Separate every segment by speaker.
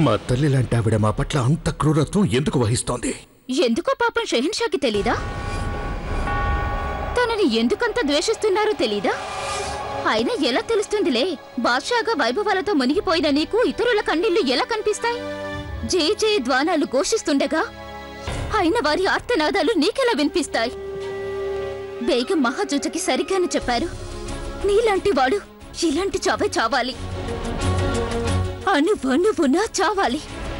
Speaker 1: మా తల్లి లాంటి ఆవిడ మా పట్ల అంత క్రూరత్వం ఎందుకు వహిస్తోంది
Speaker 2: ఎందుకో పాపం షెహన్షాకి తెలీదా తనని ఎందుకంత ద్వేషిస్తున్నారో తెలీదా అయినా ఎలా తెలుస్తుందిలే బాద్షాగా వైభవాలతో మునిగిపోయిన నీకు ఇతరుల కన్నీళ్లు ఎలా కనిపిస్తాయి జే జే ద్వానాలు ఘోషిస్తుండగా అయిన వారి ఆర్తనాదాలు నీకెలా వినిపిస్తాయి బేగం మహాజుజకి సరిగ్గానే చెప్పారు నీలాంటి వాడు ఇలాంటి చావే చావాలి అనువనువునా చావాలి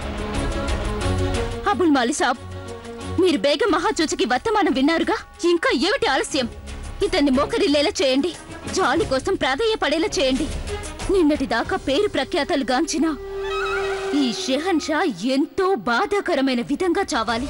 Speaker 2: అబుల్ మాలి సాబ్ మీరు బేగం మహాచూచకి వర్తమానం విన్నారుగా ఇంకా ఏమిటి ఆలస్యం ఇతన్ని మోకరిల్లేలా చేయండి జాలి కోసం ప్రాధేయపడేలా చేయండి నిన్నటి దాకా పేరు ప్రఖ్యాతలు గాంచిన ఈ షెహన్ షా ఎంతో బాధాకరమైన విధంగా చావాలి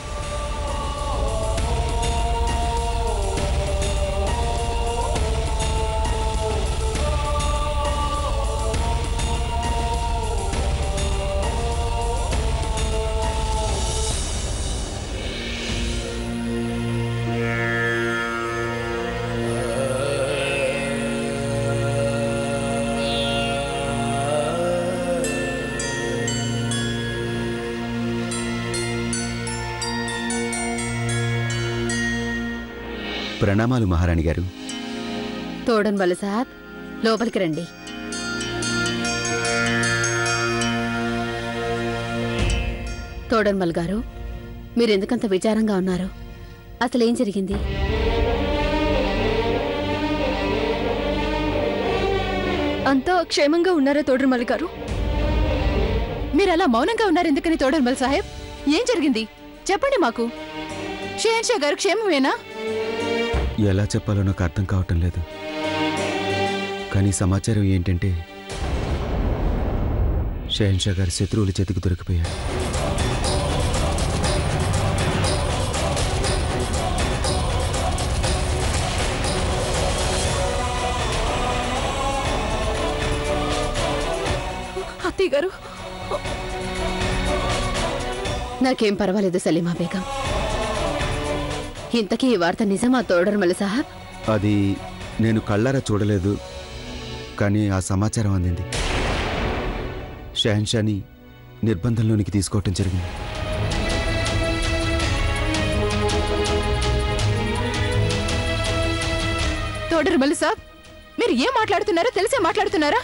Speaker 3: ప్రణామాలు మహారాణి గారు
Speaker 4: తోడన్ వల్ల సాబ్ లోపలికి రండి తోడన్మల్ గారు మీరెందుకంత విచారంగా ఉన్నారు అసలేం జరిగింది
Speaker 5: అంతా క్షేమంగా ఉన్నారా తోడర్మల్ గారు మీరు అలా మౌనంగా ఉన్నారు ఎందుకని తోడర్మల్ సాహెబ్ ఏం జరిగింది చెప్పండి మాకు షేహన్షా గారు క్షేమమేనా
Speaker 3: ఎలా చెప్పాలో నాకు అర్థం కావటం లేదు కానీ సమాచారం ఏంటంటే షహన్షా గారి శత్రువుల చేతికి దొరికిపోయారు
Speaker 5: అత్తయ్య గారు
Speaker 4: నాకేం పర్వాలేదు సలీమా బేగం ఇంతకీ ఈ వార్త నిజమా తోడర్మల్ సాహబ్
Speaker 3: అది నేను కళ్ళారా చూడలేదు కానీ ఆ సమాచారం అందింది షహన్షాని నిర్బంధంలోనికి తీసుకోవటం జరిగింది
Speaker 5: తోడర్మల్ సాబ్ మీరు ఏం మాట్లాడుతున్నారో తెలిసే మాట్లాడుతున్నారా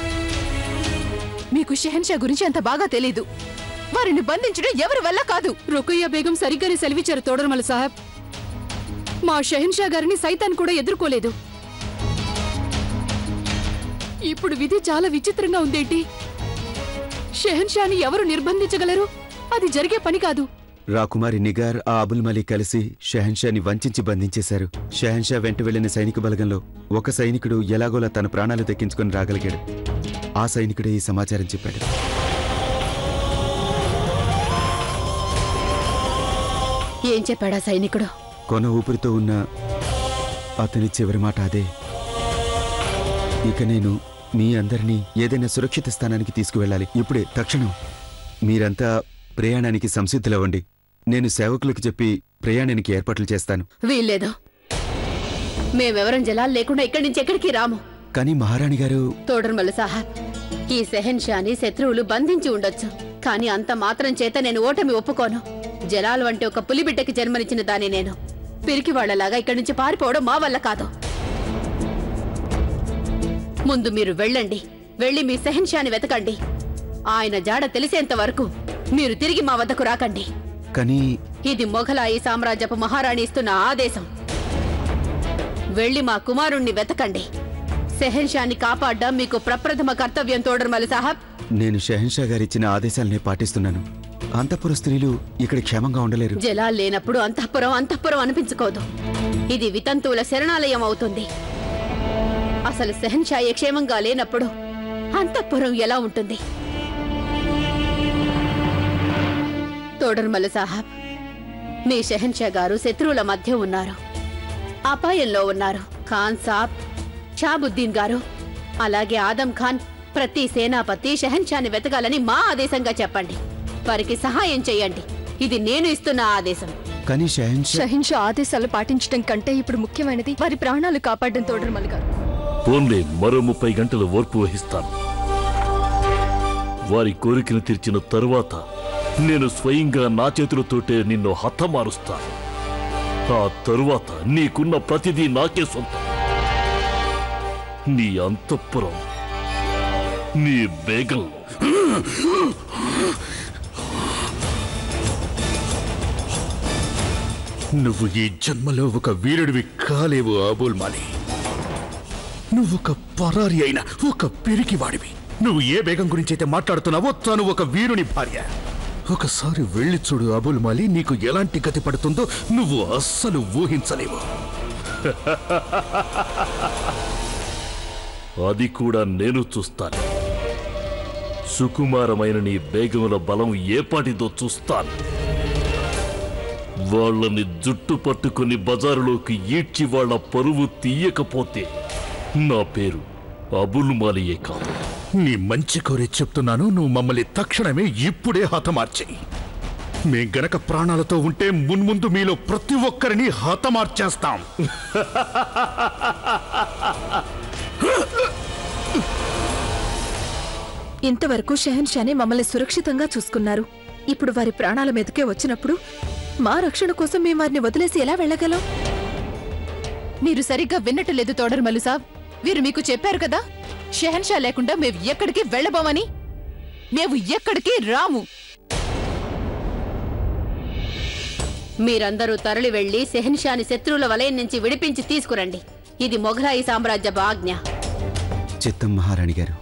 Speaker 5: మీకు షెహన్షా గురించి అంత బాగా తెలీదు వారిని బంధించడం ఎవరి వల్ల కాదు
Speaker 6: రుకయ్య బేగం సరిగ్గానే సెలవిచ్చారు తోడరమల సాహెబ్ మా షహన్షా గారిని సైతాన్ కూడా ఎదుర్కోలేదు ఇప్పుడు విధి చాలా విచిత్రంగా ఉందేంటి షెహన్షాని ఎవరు నిర్బంధించగలరు అది జరిగే పని కాదు
Speaker 3: రాకుమారి నిగార్ ఆ అబుల్ మలీ కలిసి షహన్షాని వంచించి బంధించేశారు షహన్షా వెంట వెళ్లిన సైనిక బలగంలో ఒక సైనికుడు ఎలాగోలా తన ప్రాణాలు దక్కించుకొని రాగలిగాడు ఆ సైనికుడే ఈ సమాచారం చెప్పాడు
Speaker 4: ఏం చెప్పాడా సైనికుడు
Speaker 3: కొన ఊపిరితో ఉన్న అతని చివరి మాట అదే ఇక నేను మీ అందరినీ ఏదైనా సురక్షిత స్థానానికి తీసుకువెళ్ళాలి ఇప్పుడే తక్షణం మీరంతా ప్రయాణానికి సంసిద్ధులవ్వండి నేను సేవకులకు చెప్పి ప్రయాణానికి ఏర్పాట్లు చేస్తాను
Speaker 4: వీల్లేదు మేమెవరం జలాలు లేకుండా ఇక్కడి నుంచి ఎక్కడికి రాము
Speaker 3: కానీ మహారాణి గారు
Speaker 4: తోడర్మల్ సాహబ్ ఈ సెహన్ షాని శత్రువులు బంధించి ఉండొచ్చు కానీ అంత మాత్రం చేత నేను ఓటమి ఒప్పుకోను జలాల్ వంటి ఒక పులిబిడ్డకి జన్మనిచ్చిన దాని నేను పిరికి వాళ్లలాగా ఇక్కడి నుంచి పారిపోవడం మా వల్ల కాదు ముందు మీరు వెళ్ళండి వెళ్ళి మీ సెహన్ షాని వెతకండి ఆయన జాడ తెలిసేంత వరకు మీరు తిరిగి మా వద్దకు రాకండి
Speaker 3: కానీ
Speaker 4: ఇది మొఘలాయి సామ్రాజ్యపు మహారాణి ఇస్తున్న ఆదేశం వెళ్ళి మా కుమారుణ్ణి వెతకండి సెహన్షాని కాపాడ్డం మీకు ప్రప్రథమ కర్తవ్యం తోడర్మల్ సాహబ్
Speaker 3: నేను షహన్షా గారిచ్చిన ఆదేశాలనే పాటిస్తున్నాను అంతఃపుర స్త్రీలు ఇక్కడ క్షేమంగా ఉండలేరు
Speaker 4: జలాలు లేనప్పుడు అంతఃపురం అంతఃపురం అనిపించుకోదు ఇది వితంతువుల శరణాలయం అవుతుంది అసలు సెహన్షాయే క్షేమంగా లేనప్పుడు అంతఃపురం ఎలా ఉంటుంది తోడర్మల్ సాహబ్ మీ షెహన్షా గారు శత్రువుల మధ్య ఉన్నారు అపాయంలో ఉన్నారు ఖాన్ సాబ్ షాబుద్దీన్ గారు అలాగే ఆదం ఖాన్ ప్రతి సేనాపతి షెహన్షాని వెతకాలని మా ఆదేశంగా చెప్పండి వారికి సహాయం చేయండి ఇది నేను ఇస్తున్న ఆదేశం
Speaker 3: కానీ షహన్షా
Speaker 5: షహిన్షా ఆదేశాలు పాటించడం కంటే ఇప్పుడు ముఖ్యమైనది వారి ప్రాణాలు కాపాడడం తోడర్మల్ గారు
Speaker 7: పోన్లే మరో ముప్పై గంటలు ఓర్పు వహిస్తాను వారి కోరికను తీర్చిన తరువాత నేను స్వయంగా నా చేతులతోటే నిన్ను హతమారుస్తాను ఆ తరువాత నీకున్న ప్రతిదీ నాకే సొంతం నీ అంతఃపురం నీ బేగం
Speaker 1: నువ్వు ఈ జన్మలో ఒక వీరుడివి కాలేవు ఆబుల్ మాలి నువ్వు ఒక పరారి అయిన ఒక పిరికివాడివి నువ్వు ఏ బేగం గురించి అయితే మాట్లాడుతున్నావో తాను ఒక వీరుని భార్య ఒకసారి వెళ్ళి చూడు అబుల్ మాలి నీకు ఎలాంటి గతి పడుతుందో నువ్వు అస్సలు ఊహించలేవు
Speaker 7: అది కూడా నేను చూస్తాను సుకుమారమైన నీ బేగముల బలం ఏపాటిదో చూస్తాను వాళ్ళని జుట్టు పట్టుకుని బజారులోకి ఈడ్చి వాళ్ళ పరువు తీయకపోతే నా పేరు అబుల్ మాలియే కాదు
Speaker 1: నీ మంచి కోరి చెప్తున్నాను నువ్వు మమ్మల్ని తక్షణమే ఇప్పుడే హతమార్చేయి మేం గనక ప్రాణాలతో ఉంటే మున్ముందు మీలో ప్రతి ఒక్కరిని హతమార్చేస్తాం
Speaker 5: ఇంతవరకు షెహన్షానే మమ్మల్ని సురక్షితంగా చూసుకున్నారు ఇప్పుడు వారి ప్రాణాల మీదకే వచ్చినప్పుడు మా రక్షణ కోసం మేము వారిని వదిలేసి ఎలా వెళ్ళగలం
Speaker 6: మీరు సరిగ్గా విన్నట్టు లేదు తోడర్మల్లు సాబ్ వీరు మీకు చెప్పారు కదా షెహన్షా లేకుండా మేము ఎక్కడికి వెళ్ళబోమని మేము ఎక్కడికి రాము
Speaker 4: మీరందరూ తరలి వెళ్లి సెహన్షాని శత్రువుల వలయం నుంచి విడిపించి తీసుకురండి ఇది మొఘలాయి సామ్రాజ్య ఆజ్ఞ
Speaker 3: చిత్తం మహారాణి గారు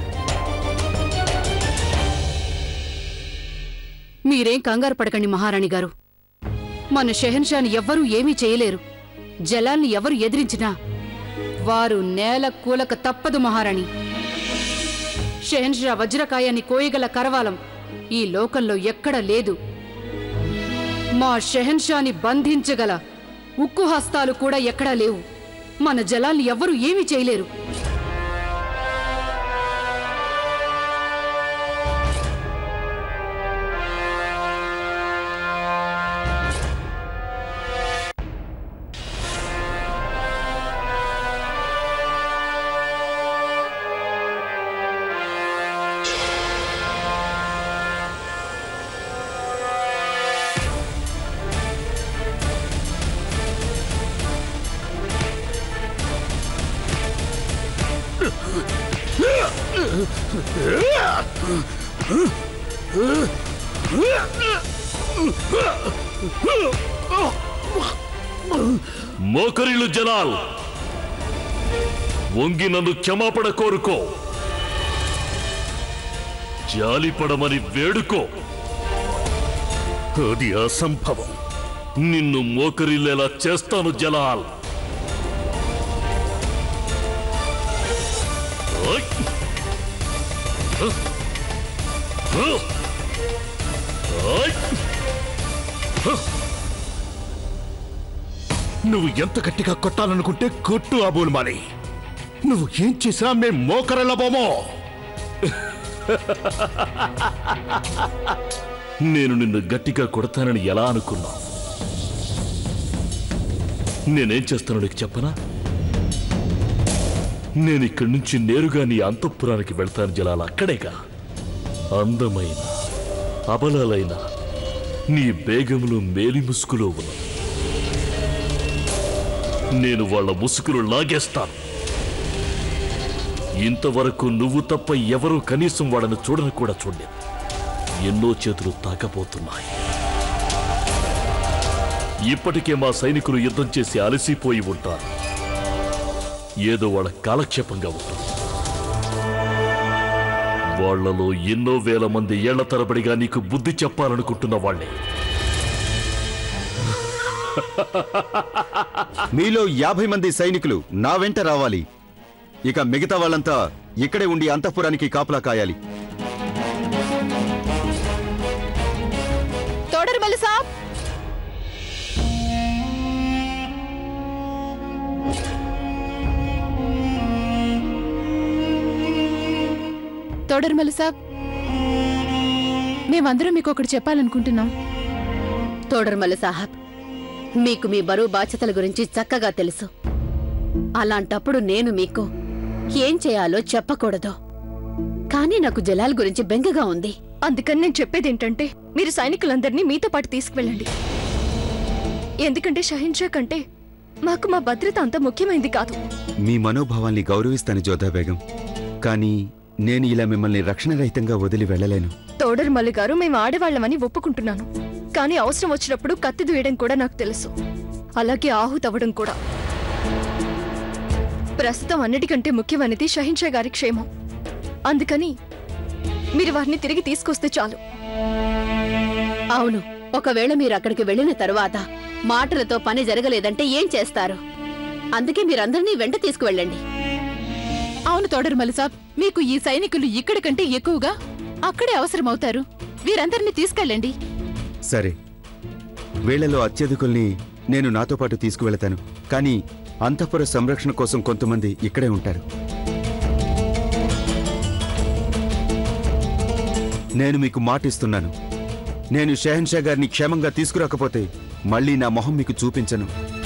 Speaker 8: మీరేం కంగారు పడకండి మహారాణి గారు మన షెహన్షాని ఎవ్వరూ ఏమీ చేయలేరు జలాల్ని ఎవరు ఎదిరించినా వారు నేల కూలక తప్పదు మహారాణి షెహన్షా వజ్రకాయాన్ని కోయగల కరవాలం ఈ లోకంలో ఎక్కడ లేదు మా షెహన్షాని బంధించగల ఉక్కు హస్తాలు కూడా ఎక్కడా లేవు మన జలాల్ని ఎవ్వరూ ఏమీ చేయలేరు
Speaker 7: మోకరిల్లు జలాల్ వంగి నన్ను క్షమాపణ కోరుకో జాలిపడమని వేడుకో
Speaker 1: అది అసంభవం
Speaker 7: నిన్ను మోకరిల్లేలా చేస్తాను జలాల్ ఓయ్! హ! హ! ఓయ్!
Speaker 1: నువ్వు ఎంత గట్టిగా కొట్టాలనుకుంటే కొట్టు అబూల్ మాలి నువ్వు ఏం చేసినా మేం మోకరెళ్ళబోమో
Speaker 7: నేను నిన్ను గట్టిగా కొడతానని ఎలా అనుకున్నా నేనేం చేస్తానో నీకు చెప్పనా నేను ఇక్కడి నుంచి నేరుగా నీ అంతఃపురానికి వెళ్తాను జలాలు అక్కడేగా అందమైన అబలాలైన నీ బేగములు మేలి ముసుగులో ఉన్న నేను వాళ్ళ ముసుగులు లాగేస్తాను ఇంతవరకు నువ్వు తప్ప ఎవరూ కనీసం వాళ్ళని చూడని కూడా చూడలేదు ఎన్నో చేతులు తాకబోతున్నాయి ఇప్పటికే మా సైనికులు యుద్ధం చేసి అలసిపోయి ఉంటారు ఏదో వాళ్ళ కాలక్షేపంగా ఉంటుంది వాళ్లలో ఎన్నో వేల మంది ఏళ్ల తరబడిగా నీకు బుద్ధి చెప్పాలనుకుంటున్న వాళ్ళే
Speaker 3: మీలో యాభై మంది సైనికులు నా వెంట రావాలి ఇక మిగతా వాళ్ళంతా ఇక్కడే ఉండి అంతఃపురానికి కాపలా కాయాలి
Speaker 6: తోడర్మల్లు సాబ్ తోడర్మల్లు సాబ్ మేమందరం మీకు ఒకటి చెప్పాలనుకుంటున్నాం
Speaker 4: తోడర్మల్ సాహబ్ మీకు మీ బరువు బాధ్యతల గురించి చక్కగా తెలుసు అలాంటప్పుడు నేను మీకు ఏం చేయాలో చెప్పకూడదు కానీ నాకు జలాల్ గురించి బెంగగా ఉంది
Speaker 5: అందుకని నేను చెప్పేది ఏంటంటే మీరు సైనికులందరినీ మీతో పాటు తీసుకువెళ్ళండి ఎందుకంటే షహిన్షా కంటే మాకు మా భద్రత అంత ముఖ్యమైంది కాదు
Speaker 3: మీ మనోభావాల్ని గౌరవిస్తాను జోధా బేగం కానీ నేను ఇలా మిమ్మల్ని రక్షణరహితంగా వదిలి వెళ్ళలేను
Speaker 5: తోడర్ మల్లి గారు మేము ఆడవాళ్ళమని ఒప్పుకుంటున్నాను కానీ అవసరం వచ్చినప్పుడు కత్తి దూయడం కూడా నాకు తెలుసు అలాగే ఆహుతవ్వడం కూడా ప్రస్తుతం అన్నిటికంటే ముఖ్యమైనది షహిన్షా గారి క్షేమం అందుకని మీరు వారిని తిరిగి తీసుకొస్తే చాలు
Speaker 4: అవును ఒకవేళ మీరు అక్కడికి వెళ్ళిన తరువాత మాటలతో పని జరగలేదంటే ఏం చేస్తారు అందుకే మీరందరినీ వెంట తీసుకువెళ్ళండి
Speaker 6: అవును తోడర్మల్ సాబ్ మీకు ఈ సైనికులు ఇక్కడి కంటే ఎక్కువగా అక్కడే అవసరమవుతారు వీరందరినీ తీసుకెళ్ళండి
Speaker 3: సరే వీళ్లలో అత్యధికుల్ని నేను నాతో పాటు తీసుకువెళతాను కానీ అంతఃపుర సంరక్షణ కోసం కొంతమంది ఇక్కడే ఉంటారు నేను మీకు మాటిస్తున్నాను నేను షెహన్షా గారిని క్షేమంగా తీసుకురాకపోతే మళ్ళీ నా మొహం మీకు చూపించను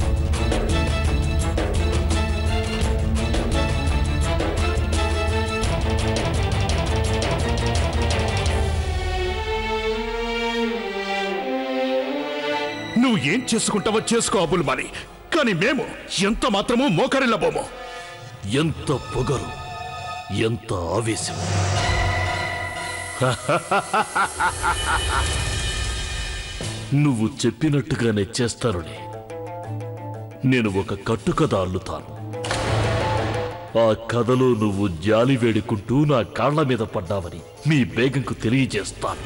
Speaker 1: నువ్వు ఏం చేసుకుంటావో చేసుకో అబుల్ మాలి కానీ మేము ఎంత మాత్రమూ మోకరిల్లబోము
Speaker 7: ఎంత పొగరు ఎంత ఆవేశం నువ్వు చెప్పినట్టుగానే చేస్తానులే నేను ఒక కట్టుకథ అల్లుతాను ఆ కథలో నువ్వు జాలి వేడుకుంటూ నా కాళ్ల మీద పడ్డావని మీ బేగంకు తెలియజేస్తాను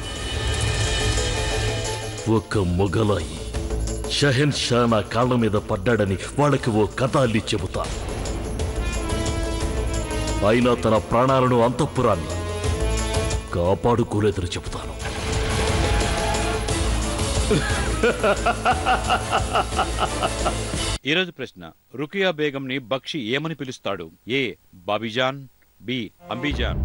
Speaker 7: ఒక మొగలాయి షహెన్ షా నా కాళ్ల మీద పడ్డాడని వాళ్ళకి ఓ కథ అల్లి చెబుతాను అయినా తన ప్రాణాలను అంతఃపురాన్ని కాపాడుకోలేదని చెబుతాను
Speaker 9: ఈరోజు ప్రశ్న రుకియా బేగంని బక్షి ఏమని పిలుస్తాడు ఏ బాబిజాన్ బి అంబిజాన్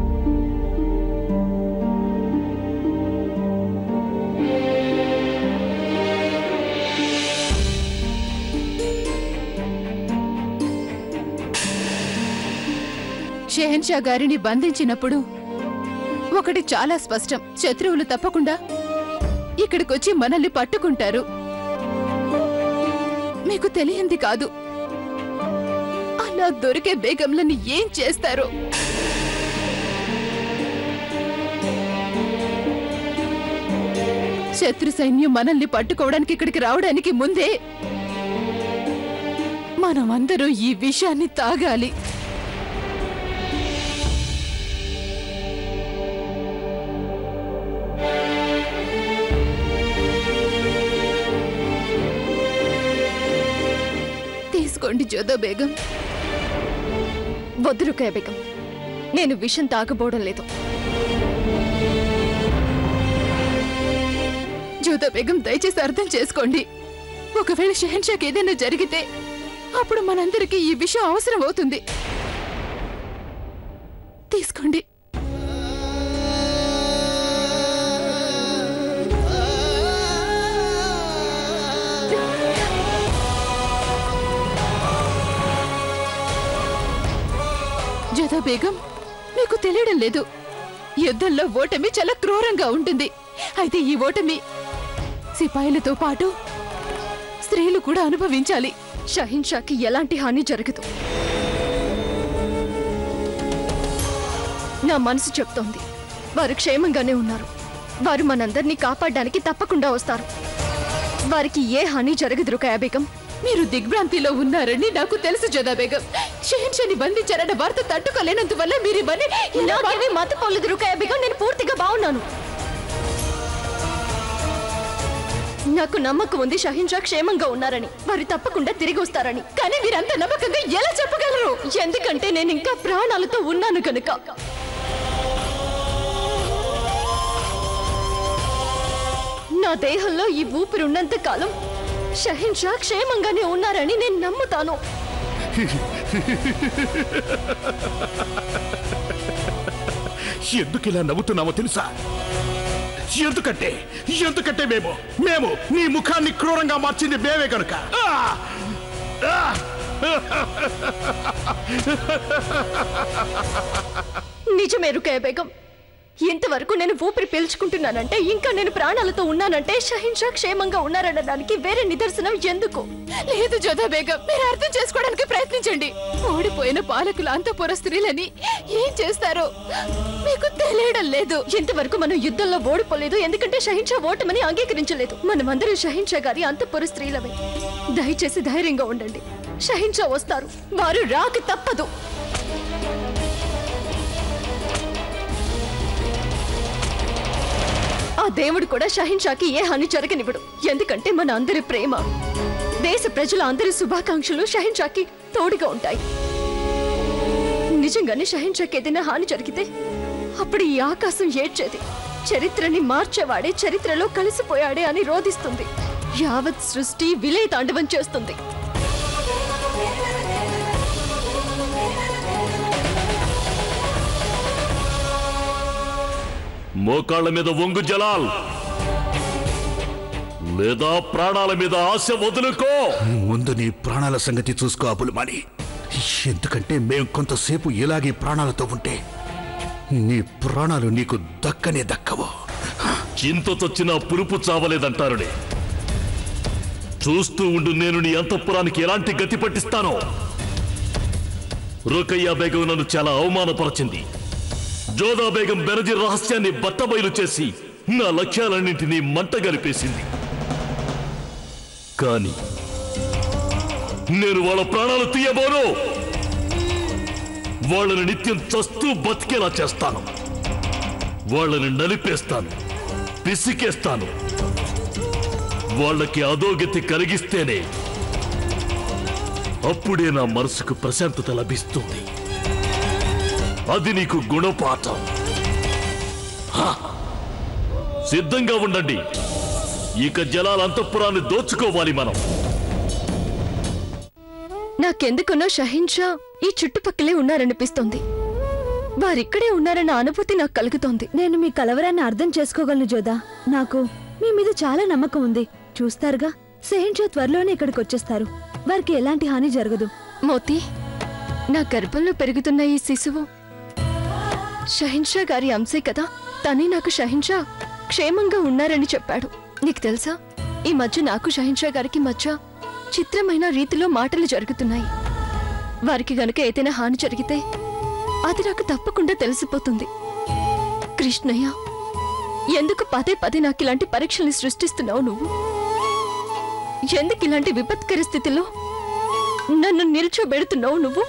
Speaker 6: షెహన్షా గారిని బంధించినప్పుడు ఒకటి చాలా స్పష్టం శత్రువులు తప్పకుండా ఇక్కడికొచ్చి మనల్ని పట్టుకుంటారు మీకు తెలియంది కాదు అలా దొరికే బేగంలని ఏం చేస్తారో శత్రు సైన్యం మనల్ని పట్టుకోవడానికి ఇక్కడికి రావడానికి ముందే మనమందరూ ఈ విషయాన్ని తాగాలి తీసుకోండి జోదో బేగం
Speaker 5: వద్దు రుకయ్య బేగం నేను విషం తాగబోవడం లేదు
Speaker 6: జోదో బేగం దయచేసి అర్థం చేసుకోండి ఒకవేళ షెహన్షాకి ఏదైనా జరిగితే అప్పుడు మనందరికీ ఈ విషయం అవసరం అవుతుంది తీసుకోండి జోదో బేగం మీకు తెలియడం లేదు యుద్ధంలో ఓటమి చాలా క్రూరంగా ఉంటుంది అయితే ఈ ఓటమి సిపాయిలతో పాటు స్త్రీలు కూడా అనుభవించాలి
Speaker 5: షహిన్షాకి ఎలాంటి హాని జరగదు నా మనసు చెప్తోంది వారు క్షేమంగానే ఉన్నారు వారు మనందరినీ కాపాడడానికి తప్పకుండా వస్తారు వారికి ఏ హాని జరగదు రుకయ్య బేగం
Speaker 6: మీరు దిగ్భ్రాంతిలో ఉన్నారని నాకు తెలుసు జోదా బేగం షెహన్షాని బంధించారన్న వార్త తట్టుకోలేనందువల్ల మీరు ఇవన్నీ ఇలా
Speaker 5: నాకేమీ మత పోలేదు రుకయ్య బేగం నేను పూర్తిగా బాగున్నాను నాకు నమ్మకం ఉంది షహిన్షా క్షేమంగా ఉన్నారని వారు తప్పకుండా తిరిగి వస్తారని
Speaker 6: కానీ మీరంత నమ్మకంగా ఎలా చెప్పగలరు
Speaker 5: ఎందుకంటే నేను ఇంకా ప్రాణాలతో ఉన్నాను కనుక నా దేహంలో ఈ ఊపిరి ఉన్నంత కాలం షహిన్షా క్షేమంగానే ఉన్నారని నేను నమ్ముతాను
Speaker 1: ఎందుకు ఇలా నవ్వుతున్నామో తెలుసా ఎందుకంటే ఎందుకంటే మేము మేము నీ ముఖాన్ని క్రూరంగా మార్చింది మేమే కనుక ఆ! ఆ!
Speaker 6: నిజమే రుకయ్య బేగం ఇంతవరకు నేను ఊపిరి పీల్చుకుంటున్నానంటే ఇంకా నేను ప్రాణాలతో ఉన్నానంటే షహిన్షా క్షేమంగా ఉన్నారనడానికి వేరే నిదర్శనం ఎందుకు
Speaker 5: లేదు జోదా బేగం మీరు అర్థం చేసుకోవడానికి ప్రయత్నించండి ఓడిపోయిన పాలకులు అంతపుర స్త్రీలని ఏం చేస్తారో మీకు తెలియడం లేదు
Speaker 6: ఇంతవరకు మనం యుద్ధంలో ఓడిపోలేదు ఎందుకంటే షహిన్షా ఓటమని అంగీకరించలేదు మనమందరం షహిన్షా గారి అంతపుర స్త్రీలమే దయచేసి ధైర్యంగా ఉండండి షహిన్షా వస్తారు వారు రాక తప్పదు ఆ దేవుడు కూడా షహిన్షాకి ఏ హాని జరగనివ్వడు ఎందుకంటే మన అందరి ప్రేమ దేశ ప్రజల అందరి శుభాకాంక్షలు షహిన్షాకి తోడుగా ఉంటాయి నిజంగానే షహిన్షాకి ఏదైనా హాని జరిగితే అప్పుడు ఈ ఆకాశం ఏడ్చేది చరిత్రని మార్చేవాడే చరిత్రలో కలిసిపోయాడే అని రోధిస్తుంది యావత్ సృష్టి విలయ తాండవం చేస్తుంది
Speaker 7: మోకాళ్ళ మీద వంగు జలాల్ లేదా ప్రాణాల మీద ఆశ వదులుకో
Speaker 1: ముందు నీ ప్రాణాల సంగతి చూసుకో అబుల్మాని ఎందుకంటే మేం కొంతసేపు ఇలాగే ప్రాణాలతో ఉంటే నీ ప్రాణాలు నీకు దక్కనే దక్కవు
Speaker 7: చింత చచ్చిన పురుపు చావలేదంటారులే చూస్తూ ఉండు నేను నీ అంతఃపురానికి ఎలాంటి గతి పట్టిస్తానో రుకయ్య బేగం నన్ను చాలా అవమానపరచింది జోదా బేగం బెనజీ రహస్యాన్ని బట్టబయలు చేసి నా లక్ష్యాలన్నింటినీ మంట గలిపేసింది కానీ నేను వాళ్ళ ప్రాణాలు తీయబోను వాళ్ళని నిత్యం చస్తూ బతికేలా చేస్తాను వాళ్ళని నలిపేస్తాను పిసికేస్తాను వాళ్ళకి అధోగతి కలిగిస్తేనే అప్పుడే నా మనసుకు ప్రశాంతత లభిస్తుంది అది నీకు గుణపాఠం హా! సిద్ధంగా ఉండండి ఇక జలాల అంతఃపురాన్ని దోచుకోవాలి మనం
Speaker 6: నాకెందుకునో షహిన్షా ఈ చుట్టుపక్కలే ఉన్నారనిపిస్తోంది వారిక్కడే ఉన్నారన్న అనుభూతి నాకు కలుగుతోంది
Speaker 10: నేను మీ కలవరాన్ని అర్థం చేసుకోగలను జోదా నాకు మీ మీద చాలా నమ్మకం ఉంది చూస్తారుగా సెహిన్షా త్వరలోనే ఇక్కడికి వచ్చేస్తారు వారికి ఎలాంటి హాని జరగదు
Speaker 6: మోతి నా గర్భంలో పెరుగుతున్న ఈ శిశువు షహిన్షా గారి అంశే కదా తనే నాకు షహిన్షా క్షేమంగా ఉన్నారని చెప్పాడు నీకు తెలుసా ఈ మధ్య నాకు షహిన్షా గారికి మధ్య చిత్రమైన రీతిలో మాటలు జరుగుతున్నాయి వారికి గనుక ఏదైనా హాని జరిగితే అది నాకు తప్పకుండా తెలిసిపోతుంది కృష్ణయ్య ఎందుకు పదే పదే నాకు ఇలాంటి పరీక్షల్ని సృష్టిస్తున్నావు నువ్వు ఎందుకు ఇలాంటి విపత్కర స్థితిలో నన్ను నిల్చోబెడుతున్నావు నువ్వు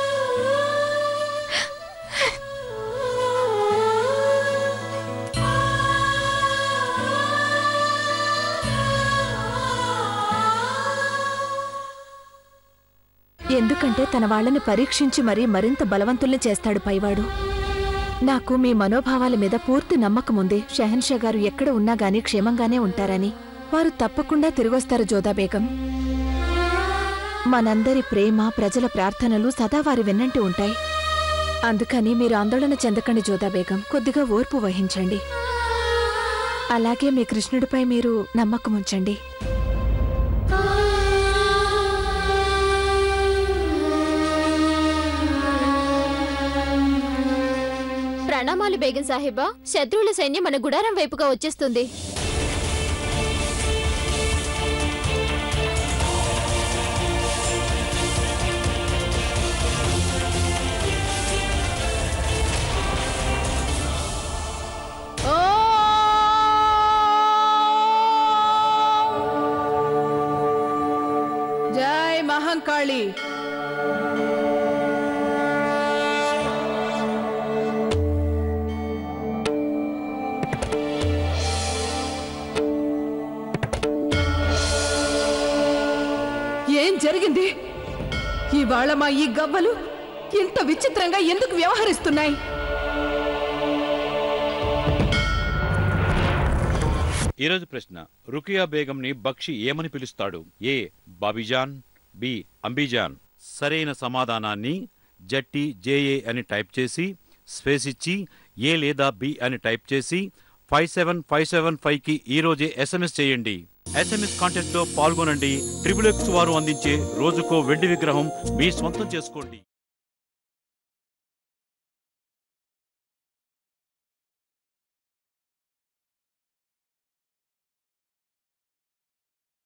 Speaker 10: ఎందుకంటే తన వాళ్ళని పరీక్షించి మరీ మరింత బలవంతుల్ని చేస్తాడు పైవాడు నాకు మీ మనోభావాల మీద పూర్తి నమ్మకం ఉంది షహన్షా గారు ఎక్కడ ఉన్నా గానీ క్షేమంగానే ఉంటారని వారు తప్పకుండా తిరిగొస్తారు జోదా బేగం మనందరి ప్రేమ ప్రజల ప్రార్థనలు సదా వారి వెన్నంటి ఉంటాయి అందుకని మీరు ఆందోళన చెందకండి జోదా బేగం కొద్దిగా ఓర్పు వహించండి అలాగే మీ కృష్ణుడిపై మీరు నమ్మకం ఉంచండి
Speaker 2: ప్రణామాలు బేగం సాహిబా శత్రువుల సైన్యం మన గుడారం వైపుగా వచ్చేస్తుంది
Speaker 8: జై మహంకాళి ఏం జరిగింది ఇవాళ మా ఈ గవ్వలు ఇంత విచిత్రంగా ఎందుకు వ్యవహరిస్తున్నాయి
Speaker 9: ఈరోజు ప్రశ్న రుకియా బేగంని బక్షి ఏమని పిలుస్తాడు ఏ బాబిజాన్ బి అంబిజాన్ సరైన సమాధానాన్ని జట్టి జేఏ అని టైప్ చేసి స్పేస్ ఇచ్చి ఏ లేదా బి అని టైప్ చేసి ఫైవ్ సెవెన్ ఫైవ్ సెవెన్ ఫైవ్కి ఈరోజే ఎస్ఎంఎస్ చేయండి ఎస్ఎంఎస్ కాంటెస్ట్ లో పాల్గొనండి ట్రిపుల్ ఎక్స్ వారు అందించే రోజుకో వెండి విగ్రహం మీ సొంతం చేసుకోండి